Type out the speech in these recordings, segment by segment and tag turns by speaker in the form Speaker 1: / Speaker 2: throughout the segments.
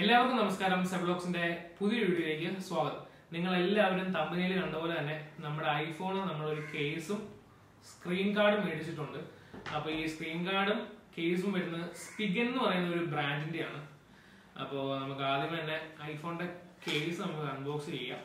Speaker 1: എല്ലാവർക്കും നമസ്കാരം സെബ്ലോക്സിന്റെ പുതിയ വീഡിയോയിലേക്ക് സ്വാഗതം നിങ്ങൾ എല്ലാവരും തമ്പനിയിൽ കണ്ട പോലെ തന്നെ നമ്മുടെ ഐഫോൺ നമ്മളൊരു കേസും സ്ക്രീൻ കാർഡും മേടിച്ചിട്ടുണ്ട് അപ്പൊ ഈ സ്ക്രീൻ കാർഡും കേസും വരുന്നത് സ്പിഗൻ എന്ന് പറയുന്ന ഒരു ബ്രാൻഡിന്റെയാണ് അപ്പോൾ നമുക്ക് ആദ്യം തന്നെ ഐഫോണിന്റെ കേസ് നമുക്ക് അൺബോക്സ് ചെയ്യാം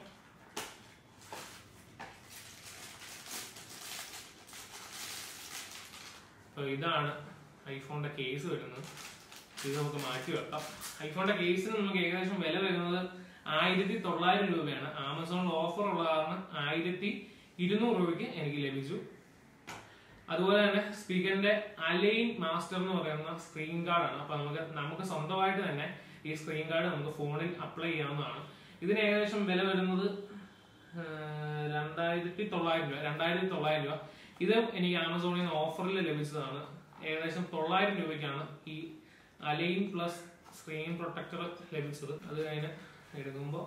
Speaker 1: അപ്പോൾ ഇതാണ് ഐഫോണിന്റെ കേസ് വരുന്നത് ഇത് നമുക്ക് മാറ്റി വെക്കാം ഐഫോണിന്റെ കേസിന് നമുക്ക് ഏകദേശം വില വരുന്നത് ആയിരത്തി തൊള്ളായിരം രൂപയാണ് ആമസോണിൽ ഓഫർ ഉള്ള കാരണം ആയിരത്തി ഇരുന്നൂറ് രൂപയ്ക്ക് എനിക്ക് ലഭിച്ചു അതുപോലെ തന്നെ സ്പീക്കറിന്റെ അലൈൻ മാസ്റ്റർ എന്ന് പറയുന്ന സ്ക്രീൻ കാർഡാണ് അപ്പൊ നമുക്ക് നമുക്ക് സ്വന്തമായിട്ട് തന്നെ ഈ സ്ക്രീൻ കാർഡ് നമുക്ക് ഫോണിൽ അപ്ലൈ ചെയ്യാവുന്നതാണ് ഇതിന് ഏകദേശം വില വരുന്നത് ആ, രണ്ടായിരത്തി തൊള്ളായിരം രൂപ രണ്ടായിരത്തി തൊള്ളായിരം രൂപ ഇത് എനിക്ക് ആമസോണിൽ നിന്ന് ഓഫറിൽ ലഭിച്ചതാണ് ഏകദേശം തൊള്ളായിരം രൂപയ്ക്കാണ് ഈ അലൈൻ പ്ലസ് സ്ക്രീൻ പ്രൊട്ടക്ടർ ലഭിച്ചത് അത് കഴിഞ്ഞ് എടുക്കുമ്പോൾ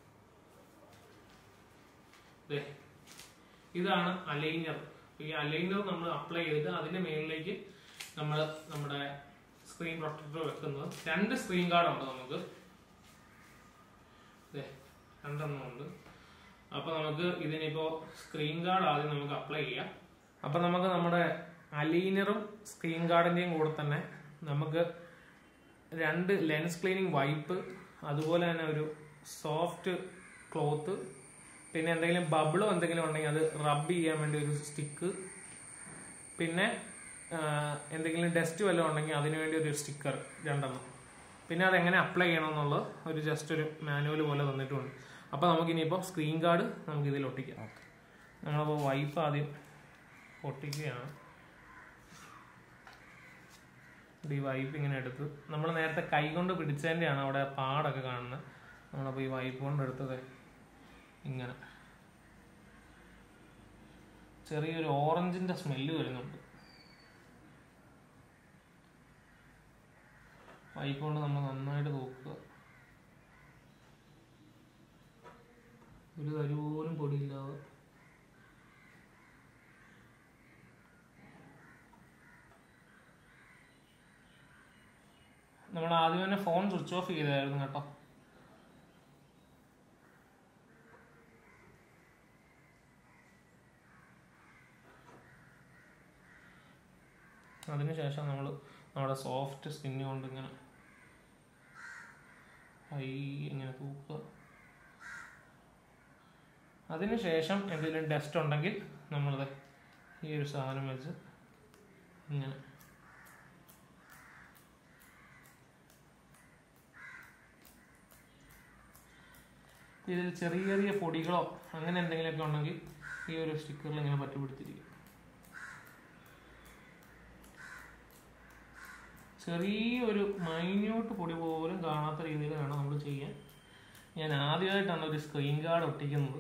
Speaker 1: ദേ, ഇതാണ് അലൈനർ ഈ അലൈനർ നമ്മൾ അപ്ലൈ ചെയ്ത് അതിന്റെ മേളിലേക്ക് നമ്മൾ നമ്മുടെ സ്ക്രീൻ പ്രൊട്ടക്ടർ വെക്കുന്നത് രണ്ട് സ്ക്രീൻ കാർഡ് ഉണ്ട് നമുക്ക് ദേ, രണ്ടെണ്ണം ഉണ്ട് അപ്പൊ നമുക്ക് ഇതിനിപ്പോ സ്ക്രീൻ കാർഡ് ആദ്യം നമുക്ക് അപ്ലൈ ചെയ്യാം അപ്പൊ നമുക്ക് നമ്മുടെ അലൈനറും സ്ക്രീൻ കാർഡിന്റെയും കൂടെ തന്നെ നമുക്ക് രണ്ട് ലെൻസ് ക്ലീനിങ് വൈപ്പ് അതുപോലെ തന്നെ ഒരു സോഫ്റ്റ് ക്ലോത്ത് പിന്നെ എന്തെങ്കിലും ബബിളോ എന്തെങ്കിലും ഉണ്ടെങ്കിൽ അത് റബ്ബ് ചെയ്യാൻ വേണ്ടി ഒരു സ്റ്റിക്ക് പിന്നെ ആ, എന്തെങ്കിലും ഡസ്റ്റ് വല്ലതും ഉണ്ടെങ്കിൽ അതിന് വേണ്ടി ഒരു സ്റ്റിക്കർ രണ്ടെണ്ണം പിന്നെ അതെങ്ങനെ അപ്ലൈ ചെയ്യണമെന്നുള്ളത് ഒരു ജസ്റ്റ് ഒരു മാനുവൽ പോലെ തന്നിട്ടുണ്ട് അപ്പോൾ നമുക്ക് ഇനിയിപ്പോൾ സ്ക്രീൻ കാർഡ് നമുക്ക് ഇതിൽ ഒട്ടിക്കാം നമ്മളപ്പോൾ വൈപ്പ് ആദ്യം ഒട്ടിക്കുകയാണ് ഈ വൈപ്പ് ഇങ്ങനെ എടുത്ത് നമ്മൾ നേരത്തെ കൈ കൊണ്ട് പിടിച്ചതിൻ്റെയാണ് അവിടെ പാടൊക്കെ കാണുന്നത് നമ്മളപ്പോൾ ഈ വൈപ്പ് കൊണ്ട് എടുത്തത് ഇങ്ങനെ ചെറിയൊരു ഓറഞ്ചിന്റെ സ്മെല്ല് വരുന്നുണ്ട് വൈപ്പ് കൊണ്ട് നമ്മൾ നന്നായിട്ട് തൂക്കുക ഒരു തരി പോലും പൊടിയില്ലാതെ നമ്മൾ ആദ്യം തന്നെ ഫോൺ സ്വിച്ച് ഓഫ് ചെയ്തായിരുന്നു കേട്ടോ അതിനുശേഷം നമ്മൾ നമ്മുടെ സോഫ്റ്റ് സ്കിന്ന് കൊണ്ട് ഇങ്ങനെ ഹൈ ഇങ്ങനെ തൂക്കുക അതിനുശേഷം എന്തെങ്കിലും ഡസ്റ്റ് ഉണ്ടെങ്കിൽ നമ്മളത് ഈ ഒരു സാധനം വെച്ച് ഇങ്ങനെ ഇതിൽ ചെറിയ ചെറിയ പൊടികളോ അങ്ങനെ എന്തെങ്കിലുമൊക്കെ ഉണ്ടെങ്കിൽ ഈ ഒരു സ്റ്റിക്കറിൽ ഇങ്ങനെ പറ്റിപ്പിടിച്ചിരിക്കും ചെറിയൊരു മൈന്യൂട്ട് പൊടി പോലും കാണാത്ത രീതിയിൽ വേണം നമ്മൾ ചെയ്യാൻ ഞാൻ ആദ്യമായിട്ടാണ് ഒരു സ്ക്രീൻ ഗാർഡ് ഒട്ടിക്കുന്നത്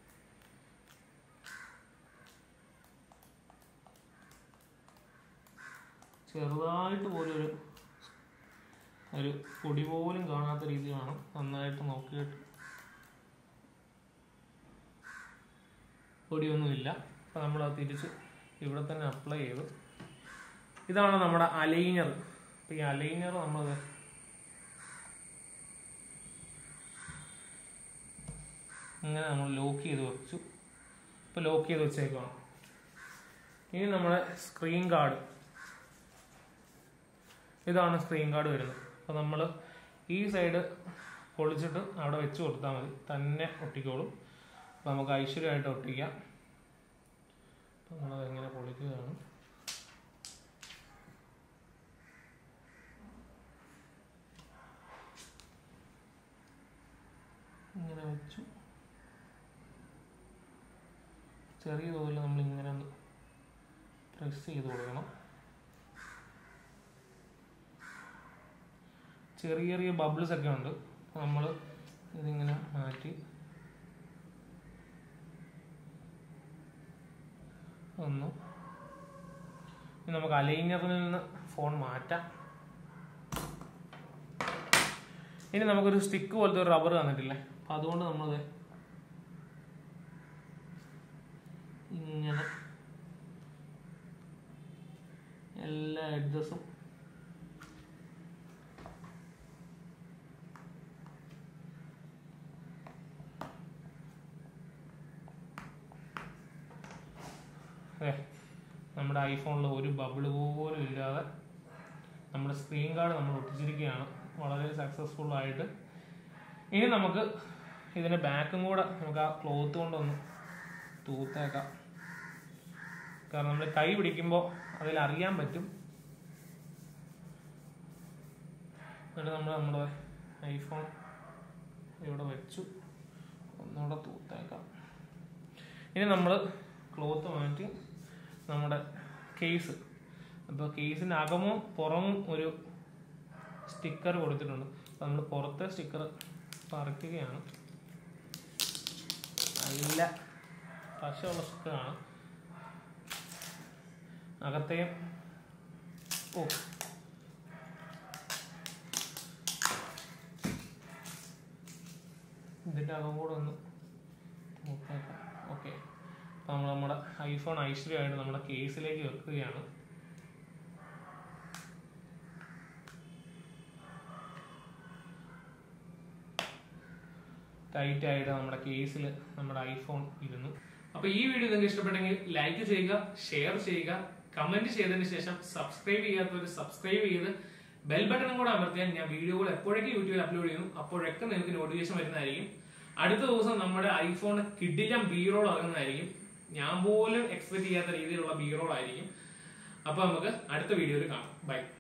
Speaker 1: ചെറുതായിട്ട് പോലും ഒരു ഒരു പൊടി പോലും കാണാത്ത രീതിയിൽ വേണം നന്നായിട്ട് നോക്കിയിട്ട് പൊടിയൊന്നുമില്ല അപ്പം നമ്മളത് തിരിച്ച് ഇവിടെ തന്നെ അപ്ലൈ ചെയ്തു ഇതാണ് നമ്മുടെ അലൈനർ അപ്പം ഈ അലൈനർ നമ്മൾ ഇങ്ങനെ നമ്മൾ ലോക്ക് ചെയ്ത് വെച്ചു ഇപ്പോൾ ലോക്ക് ചെയ്ത് വെച്ചേക്കാണ് ഇനി നമ്മുടെ സ്ക്രീൻ കാർഡ് ഇതാണ് സ്ക്രീൻ കാർഡ് വരുന്നത് അപ്പോൾ നമ്മൾ ഈ സൈഡ് പൊളിച്ചിട്ട് അവിടെ വെച്ച് കൊടുത്താൽ മതി തന്നെ ഒട്ടിക്കോളും അപ്പോൾ നമുക്ക് ഐശ്വര്യമായിട്ട് ഒട്ടിക്കാം അപ്പോൾ നമ്മളത് എങ്ങനെ പൊളിക്കുകയാണ് ഇങ്ങനെ വെച്ചു ചെറിയ തോതിൽ നമ്മൾ ഇങ്ങനെ ഒന്ന് പ്രസ് ചെയ്ത് കൊടുക്കണം ചെറിയ ചെറിയ ബബിൾസ് ഒക്കെ ഉണ്ട് നമ്മൾ ഇതിങ്ങനെ മാറ്റി ഒന്ന് ഇനി നമുക്ക് അലൈനറിൽ നിന്ന് ഫോൺ മാറ്റാം ഇനി നമുക്കൊരു സ്റ്റിക്ക് പോലത്തെ ഒരു റബ്ബർ തന്നിട്ടില്ലേ അപ്പം അതുകൊണ്ട് നമ്മളത് ഇങ്ങനെ എല്ലാ എഡ്ജസും അതെ നമ്മുടെ ഐഫോണിൽ ഒരു ബബിള് പോലും ഇല്ലാതെ നമ്മുടെ സ്ക്രീൻ ഗാർഡ് നമ്മൾ ഒട്ടിച്ചിരിക്കുകയാണ് വളരെ സക്സസ്ഫുൾ ആയിട്ട് ഇനി നമുക്ക് ഇതിന്റെ ബാക്കും കൂടെ നമുക്ക് ആ ക്ലോത്ത് കൊണ്ടൊന്ന് തൂത്തേക്കാം കാരണം നമ്മൾ കൈ പിടിക്കുമ്പോൾ അതിൽ അറിയാൻ പറ്റും എന്നിട്ട് നമ്മൾ നമ്മുടെ ഐഫോൺ ഇവിടെ വെച്ചു ഒന്നുകൂടെ തൂത്തേക്കാം ഇനി നമ്മൾ ക്ലോത്ത് മാറ്റി നമ്മുടെ കേസ് അപ്പോൾ കേസിൻ്റെ അകമും പുറമും ഒരു സ്റ്റിക്കർ കൊടുത്തിട്ടുണ്ട് അപ്പോൾ നമ്മൾ പുറത്തെ സ്റ്റിക്കർ പറിക്കുകയാണ് നല്ല പശയുള്ള സ്റ്റിക്കറാണ് അകത്തെയും ഓ ഇതിൻ്റെ അകം കൂടെ ഒന്ന് നോക്കാം ഓക്കെ അപ്പോൾ നമ്മൾ നമ്മുടെ ഐഫോൺ ഐശ്വര്യമായിട്ട് നമ്മുടെ കേസിലേക്ക് വെക്കുകയാണ് ടൈറ്റ് ആയിട്ട് നമ്മുടെ കേസിൽ നമ്മുടെ ഐഫോൺ ഇരുന്നു അപ്പോൾ ഈ വീഡിയോ നിങ്ങൾക്ക് ഇഷ്ടപ്പെട്ടെങ്കിൽ ലൈക്ക് ചെയ്യുക ഷെയർ ചെയ്യുക കമന്റ് ചെയ്തതിന് ശേഷം സബ്സ്ക്രൈബ് ചെയ്യാത്തവർ സബ്സ്ക്രൈബ് ചെയ്ത് ബെൽ ബട്ടണും കൂടെ അമർത്തിയാൽ ഞാൻ വീഡിയോകൾ എപ്പോഴൊക്കെ യൂട്യൂബിൽ അപ്ലോഡ് ചെയ്യുന്നു അപ്പോഴൊക്കെ നിങ്ങൾക്ക് നോട്ടിഫിക്കേഷൻ വരുന്നതായിരിക്കും അടുത്ത ദിവസം നമ്മുടെ ഐഫോൺ കിഡിലം ബീറോൾ ഇറങ്ങുന്നതായിരിക്കും ഞാൻ പോലും എക്സ്പെക്ട് ചെയ്യാത്ത രീതിയിലുള്ള ബീറോൾ ആയിരിക്കും അപ്പൊ നമുക്ക് അടുത്ത വീഡിയോയിൽ കാണാം ബൈ